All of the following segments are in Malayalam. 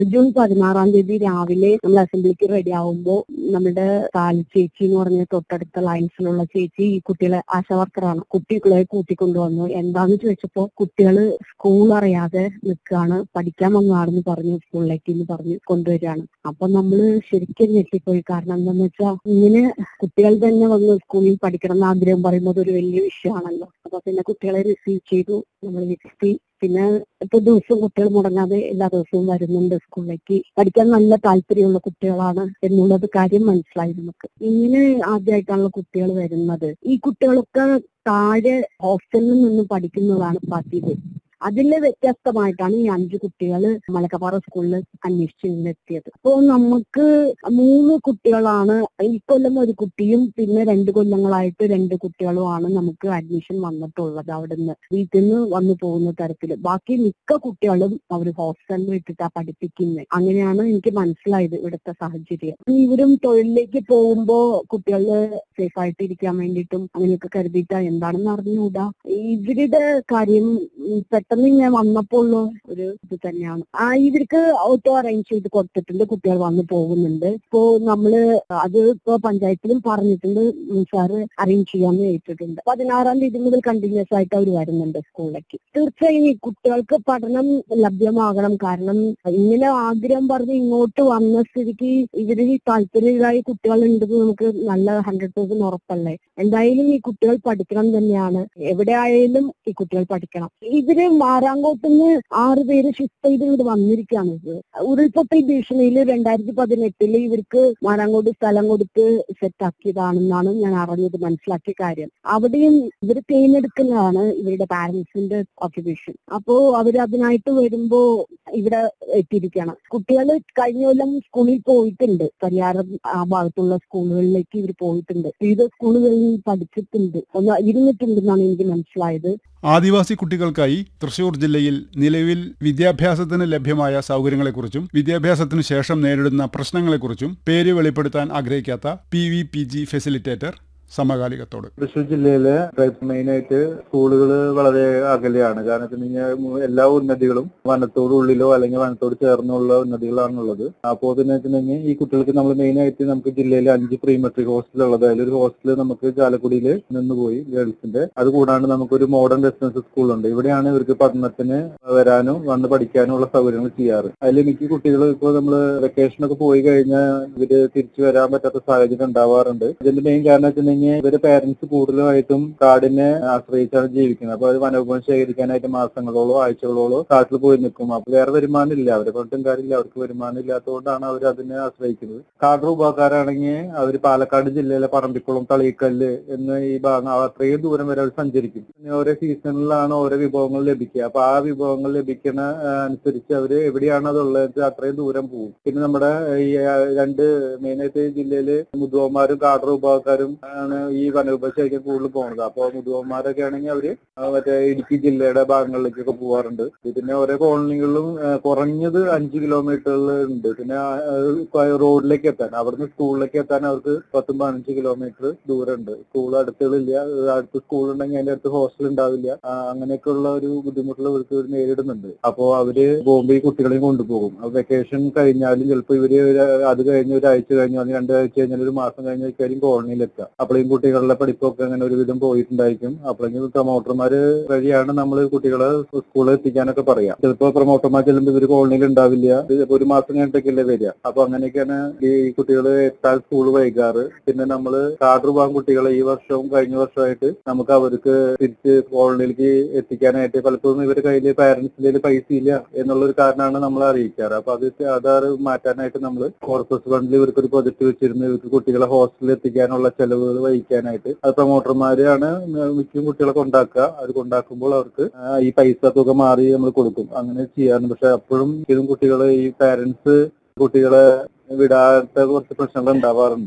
ജൂൺ പതിനാറാം തീയതി രാവിലെ നമ്മൾ അസംബ്ലിക്ക് റെഡി ആവുമ്പോൾ നമ്മുടെ താലി ചേച്ചി എന്ന് പറഞ്ഞ തൊട്ടടുത്ത ലൈൻസിലുള്ള ചേച്ചി ഈ കുട്ടികളെ ആശാവർക്കറാണ് കുട്ടികളെ കൂട്ടിക്കൊണ്ടുവന്നു എന്താന്ന് ചോദിച്ചപ്പോ കുട്ടികള് സ്കൂൾ അറിയാതെ നിൽക്കുകയാണ് പഠിക്കാൻ വന്നതാണെന്ന് പറഞ്ഞു സ്കൂളിലേക്ക് എന്ന് പറഞ്ഞ് കൊണ്ടുവരികയാണ് അപ്പൊ നമ്മള് ശരിക്കും ഞെട്ടിപ്പോയി കാരണം എന്താന്ന് വെച്ചാൽ ഇങ്ങനെ കുട്ടികൾ തന്നെ വന്ന് സ്കൂളിൽ പഠിക്കണം എന്ന് ആഗ്രഹം പറയുന്നത് ഒരു വലിയ വിഷയമാണല്ലോ അപ്പൊ പിന്നെ കുട്ടികളെ റിസീവ് ചെയ്തു നമ്മൾ ഇരുത്തി പിന്നെ ഇപ്പൊ ദിവസവും കുട്ടികൾ മുടങ്ങാതെ എല്ലാ ദിവസവും വരുന്നുണ്ട് സ്കൂളിലേക്ക് പഠിക്കാൻ നല്ല താല്പര്യമുള്ള കുട്ടികളാണ് എന്നുള്ളത് കാര്യം മനസ്സിലായി നമുക്ക് ഇങ്ങനെ ആദ്യമായിട്ടാണല്ലോ കുട്ടികൾ വരുന്നത് ഈ കുട്ടികളൊക്കെ താഴെ ഹോസ്റ്റലിൽ നിന്ന് പഠിക്കുന്നതാണ് പതിവ് അതിലെ വ്യത്യസ്തമായിട്ടാണ് ഈ അഞ്ചു കുട്ടികൾ മലക്കപ്പാറ സ്കൂളിൽ അന്വേഷിച്ചെത്തിയത് അപ്പോൾ നമുക്ക് മൂന്ന് കുട്ടികളാണ് ഈ കൊല്ലം ഒരു കുട്ടിയും പിന്നെ രണ്ട് കൊല്ലങ്ങളായിട്ട് രണ്ട് കുട്ടികളുമാണ് നമുക്ക് അഡ്മിഷൻ വന്നിട്ടുള്ളത് അവിടുന്ന് വീട്ടിൽ നിന്ന് വന്നു പോകുന്ന തരത്തിൽ ബാക്കി മിക്ക കുട്ടികളും അവർ ഹോസ്റ്റലിൽ വിട്ടിട്ടാ പഠിപ്പിക്കുന്നത് അങ്ങനെയാണ് എനിക്ക് മനസ്സിലായത് ഇവിടുത്തെ സാഹചര്യം ഇവരും തൊഴിലിലേക്ക് പോകുമ്പോ കുട്ടികൾ സേഫ് ആയിട്ട് ഇരിക്കാൻ വേണ്ടിയിട്ടും അങ്ങനെയൊക്കെ കരുതിയിട്ടാ എന്താണെന്ന് അറിഞ്ഞുകൂടാ ഇവരുടെ കാര്യം ഉം, പെട്ടെന്ന് ഇങ്ങനെ വന്നപ്പോൾ ഉള്ള ഒരു ഇത് തന്നെയാണ് ആ ഇവർക്ക് ഓട്ടോ അറേഞ്ച് ചെയ്ത് കൊടുത്തിട്ടുണ്ട് കുട്ടികൾ വന്ന് പോകുന്നുണ്ട് ഇപ്പോ നമ്മള് അത് ഇപ്പോ പഞ്ചായത്തിലും പറഞ്ഞിട്ടുണ്ട് ഉം, സാറ് അറേഞ്ച് ചെയ്യാന്ന് ഏറ്റിട്ടുണ്ട് പതിനാറാം തീയതി മുതൽ കണ്ടിന്യൂസ് ആയിട്ട് അവർ വരുന്നുണ്ട് സ്കൂളിലേക്ക് തീർച്ചയായും ഈ കുട്ടികൾക്ക് പഠനം ലഭ്യമാകണം കാരണം ഇങ്ങനെ ആഗ്രഹം പറഞ്ഞ് ഇങ്ങോട്ട് വന്ന സ്ഥിതിക്ക് ഇവര് ഈ താല്പര്യരായ കുട്ടികൾ ഉണ്ടെന്ന് നമുക്ക് നല്ല ഹൺഡ്രഡ് പെർസെന്റ് ഉറപ്പല്ലേ എന്തായാലും ഈ കുട്ടികൾ പഠിക്കണം തന്നെയാണ് എവിടെ ആയാലും ഈ കുട്ടികൾ പഠിക്കണം ഇവര് മാറാങ്കോട്ടുനിന്ന് ആറ് പേര് ഷിഫ്റ്റ് ചെയ്ത് ഇങ്ങോട്ട് വന്നിരിക്കുകയാണ് ഇത് ഉരുൾപൊട്ടൽ ഭീഷണിയിൽ രണ്ടായിരത്തി പതിനെട്ടില് ഇവർക്ക് മാറാങ്കോട് സ്ഥലം കൊടുത്ത് സെറ്റ് ആക്കിയതാണെന്നാണ് ഞാൻ അറിഞ്ഞത് മനസ്സിലാക്കിയ കാര്യം അവിടെയും ഇവർ തിരഞ്ഞെടുക്കുന്നതാണ് ഇവരുടെ പാരന്റ്സിന്റെ ഓക്യുപേഷൻ അപ്പോ അവർ അതിനായിട്ട് വരുമ്പോ ഇവിടെ എത്തിയിരിക്കണം കുട്ടികൾ കഴിഞ്ഞ കൊല്ലം സ്കൂളിൽ പോയിട്ടുണ്ട് പരിയാരം ആ ഭാഗത്തുള്ള സ്കൂളുകളിലേക്ക് ഇവർ പോയിട്ടുണ്ട് വിവിധ സ്കൂളുകളിൽ പഠിച്ചിട്ടുണ്ട് ഒന്ന് ഇരുന്നിട്ടുണ്ടെന്നാണ് എനിക്ക് മനസ്സിലായത് ആദിവാസി കുട്ടികൾക്കായി തൃശൂർ ജില്ലയിൽ നിലവിൽ വിദ്യാഭ്യാസത്തിന് ലഭ്യമായ സൗകര്യങ്ങളെക്കുറിച്ചും വിദ്യാഭ്യാസത്തിനു ശേഷം നേരിടുന്ന പ്രശ്നങ്ങളെക്കുറിച്ചും പേര് വെളിപ്പെടുത്താൻ ആഗ്രഹിക്കാത്ത P V P G facilitator സമകാലികത്തോട് തൃശ്ശൂർ ജില്ലയിലെ മെയിൻ ആയിട്ട് സ്കൂളുകൾ വളരെ അകലെയാണ് കാരണം വെച്ച് കഴിഞ്ഞാൽ എല്ലാ ഉന്നതികളും വനത്തോട് ഉള്ളിലോ അല്ലെങ്കിൽ വനത്തോട് ചേർന്നുള്ള ഉന്നതികളാണുള്ളത് അപ്പോൾ എന്ന് വെച്ചിട്ടുണ്ടെങ്കിൽ ഈ കുട്ടികൾക്ക് നമ്മൾ മെയിൻ ആയിട്ട് നമുക്ക് ജില്ലയിൽ അഞ്ച് പ്രീ മെട്രിക് ഹോസ്റ്റൽ ഉള്ളത് അതിലൊരു ഹോസ്റ്റൽ നമുക്ക് ചാലക്കുടിയിൽ നിന്ന് പോയി ഗേൾസിന്റെ അത് കൂടാണ്ട് നമുക്കൊരു മോഡേൺ റെസിഡൻസ് സ്കൂളുണ്ട് ഇവിടെയാണ് ഇവർക്ക് പഠനത്തിന് വരാനും വന്ന് പഠിക്കാനും ഉള്ള സൗകര്യങ്ങൾ ചെയ്യാറ് അതിൽ മിക്ക കുട്ടികൾ ഇപ്പോൾ നമ്മൾ വെക്കേഷൻ ഒക്കെ പോയി കഴിഞ്ഞാൽ ഇവര് തിരിച്ചു വരാൻ പറ്റാത്ത സാഹചര്യം ഉണ്ടാവാറുണ്ട് ഇതിന്റെ മെയിൻ കാരണം വെച്ചിട്ടുണ്ടെങ്കിൽ ഇവര് പേരന്റ്സ് കൂടുതലായിട്ടും കാടിനെ ആശ്രയിച്ചാണ് ജീവിക്കുന്നത് അപ്പൊ അത് വനോപം ശേഖരിക്കാനായിട്ട് മാസങ്ങളോളോ ആഴ്ചകളോളോ കാട്ടിൽ പോയി നിൽക്കും അപ്പൊ വേറെ വരുമാനം ഇല്ല അവരെ പറഞ്ഞിട്ടും കാര്യമില്ല അവർക്ക് വരുമാനം ഇല്ലാത്തതുകൊണ്ടാണ് അവർ അതിനെ ആശ്രയിക്കുന്നത് കാട് ഉപകാരാണെങ്കിൽ അവർ പാലക്കാട് ജില്ലയിലെ പറമ്പിക്കുളം തളിക്കല്ല് എന്ന ഈ ഭാഗം അത്രയും ദൂരം വരെ അവർ സഞ്ചരിക്കും പിന്നെ ഓരോ സീസണിലാണ് ഓരോ വിഭവങ്ങൾ ലഭിക്കുക അപ്പൊ ആ വിഭവങ്ങൾ ലഭിക്കണ ആ, അനുസരിച്ച് അവര് എവിടെയാണ് അതുള്ളത് അത്രയും ദൂരം പോകും പിന്നെ നമ്മുടെ ഈ ആ, രണ്ട് മെയിനായിട്ട് ജില്ലയില് മുതുവന്മാരും കാടർ വിഭാഗക്കാരും ആണ് ഈ വനവിഭവശേഖരം കൂടുതൽ പോകുന്നത് അപ്പോൾ മുതുവന്മാരൊക്കെ ആണെങ്കിൽ അവര് ആ, മറ്റേ ഇടുക്കി ജില്ലയുടെ ഭാഗങ്ങളിലേക്കൊക്കെ പോവാറുണ്ട് പിന്നെ ഓരോ കോളനികളിലും ആ, കുറഞ്ഞത് അഞ്ച് കിലോമീറ്ററിൽ ഉണ്ട് പിന്നെ ആ, ആ, റോഡിലേക്ക് എത്താൻ അവിടുന്ന് സ്കൂളിലേക്ക് എത്താൻ അവർക്ക് പത്തും പതിനഞ്ച് കിലോമീറ്റർ ദൂരമുണ്ട് സ്കൂൾ അടുത്തുകളില്ല അടുത്ത് സ്കൂൾ ഉണ്ടെങ്കിൽ അതിന്റെ അടുത്ത് ഹോസ്റ്റൽ ഉണ്ടാവില്ല ആ, അങ്ങനെയൊക്കെയുള്ള ഒരു ബുദ്ധിമുട്ടുകൾ ഇവർക്ക് ഇവർ നേരിടുന്നുണ്ട് അപ്പോ അവര് പോകുമ്പോൾ ഈ കുട്ടികളെയും കൊണ്ടുപോകും വെക്കേഷൻ കഴിഞ്ഞാലും ചിലപ്പോൾ ഇവര് ഒരു- അത് കഴിഞ്ഞ് ഒരാഴ്ച കഴിഞ്ഞു അല്ലെങ്കിൽ രണ്ടാഴ്ച കഴിഞ്ഞാൽ ഒരു മാസം കഴിഞ്ഞായിരിക്കും കോളനിയിൽ എത്തുക അപ്പോഴേക്കും കുട്ടികളുടെ പഠിപ്പൊക്കെ അങ്ങനെ ഒരുവിധം പോയിട്ടുണ്ടായിരിക്കും അപ്പോഴേക്കും പ്രൊമോട്ടർമാര് വഴിയാണ് നമ്മൾ കുട്ടികളെ സ്കൂളിൽ എത്തിക്കാനൊക്കെ പറയാം ചിലപ്പോൾ പ്രൊമോട്ടർമാർ ചെല്ലുമ്പോൾ ഇവര് കോളനിയിൽ ഉണ്ടാവില്ല ഇത് ചിലപ്പോ ഒരു മാസം കഴിഞ്ഞിട്ടൊക്കെയല്ലേ വരിക അപ്പൊ അങ്ങനെയൊക്കെയാണ് ഈ കുട്ടികൾ എത്താൻ സ്കൂൾ വൈകാറ് പിന്നെ നമ്മൾ കാർഡ് വിഭാഗം കുട്ടികളെ ഈ വർഷവും കഴിഞ്ഞ വർഷമായിട്ട് നമുക്ക് അവർക്ക് തിരിച്ച് കോളനിയിലേക്ക് എത്തിക്കാനായിട്ട് പലപ്പോഴും ഇവരുടെ കയ്യിൽ പാരന്റ്സിന്റെ പൈസ ഇല്ല എന്നുള്ള ഒരു കാരണമാണ് നമ്മൾ അറിയിക്കാറ് അപ്പൊ അത് ആധാർ മാറ്റാനായിട്ട് നമ്മൾ കോർപ്പസ് ഫണ്ടിൽ ഇവർക്ക് ഒരു പ്രൊജക്ട് വെച്ചിരുന്നു ഇവർക്ക് കുട്ടികളെ ഹോസ്റ്റലിൽ എത്തിക്കാനുള്ള ചെലവുകൾ വഹിക്കാനായിട്ട് അത് പ്രൊമോട്ടർമാരാണ് മിക്ക കുട്ടികളെ കൊണ്ടാക്കുക അത് കൊണ്ടാക്കുമ്പോൾ അവർക്ക് ആ, ഈ പൈസ തുക മാറി നമ്മൾ കൊടുക്കും അങ്ങനെ ചെയ്യാറുണ്ട് പക്ഷെ അപ്പോഴും ഇതും കുട്ടികളെ ഈ പാരന്റ്സ് കുട്ടികളെ വിടാത്ത കുറച്ച് പ്രശ്നങ്ങൾ ഉണ്ടാവാറുണ്ട്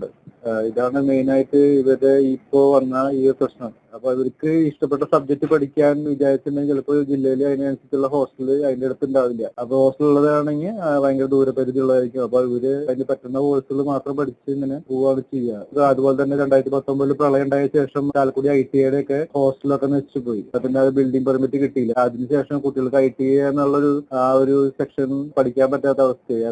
ആ, ഇതാണ് മെയിൻ ആയിട്ട് ഇവരുടെ ഇപ്പോ വന്ന ഈ ഒരു പ്രശ്നം അപ്പൊ ഇവർക്ക് ഇഷ്ടപ്പെട്ട സബ്ജക്ട് പഠിക്കാൻ വിചാരിച്ചിട്ടുണ്ടെങ്കിൽ ചിലപ്പോൾ ജില്ലയിൽ അതിനനുസരിച്ചുള്ള ഹോസ്റ്റൽ അതിന്റെ അടുത്ത് ഉണ്ടാവില്ല അപ്പൊ ഹോസ്റ്റൽ ഉള്ളതാണെങ്കിൽ ആ, ഭയങ്കര ദൂരപരിധി ഉള്ളതായിരിക്കും അപ്പൊ ഇവര് അതിന് പറ്റുന്ന കോഴ്സുകൾ മാത്രം പഠിച്ച് ഇങ്ങനെ പോവാണ് ചെയ്യുക ഇത് അതുപോലെ തന്നെ രണ്ടായിരത്തി പത്തൊമ്പതിൽ പ്രളയം ഉണ്ടായ ശേഷം ചാലക്കുടി ഐ ടി ഐയുടെ ഒക്കെ ഹോസ്റ്റലൊക്കെ നശിച്ചു പോയി അപ്പൊ പിന്നെ അത് ബിൽഡിംഗ് പെർമിറ്റ് കിട്ടിയില്ല അതിനുശേഷം കുട്ടികൾക്ക് ഐ ടി ഐ എന്നുള്ളൊരു ആ ഒരു സെക്ഷൻ പഠിക്കാൻ പറ്റാത്ത അവസ്ഥയായി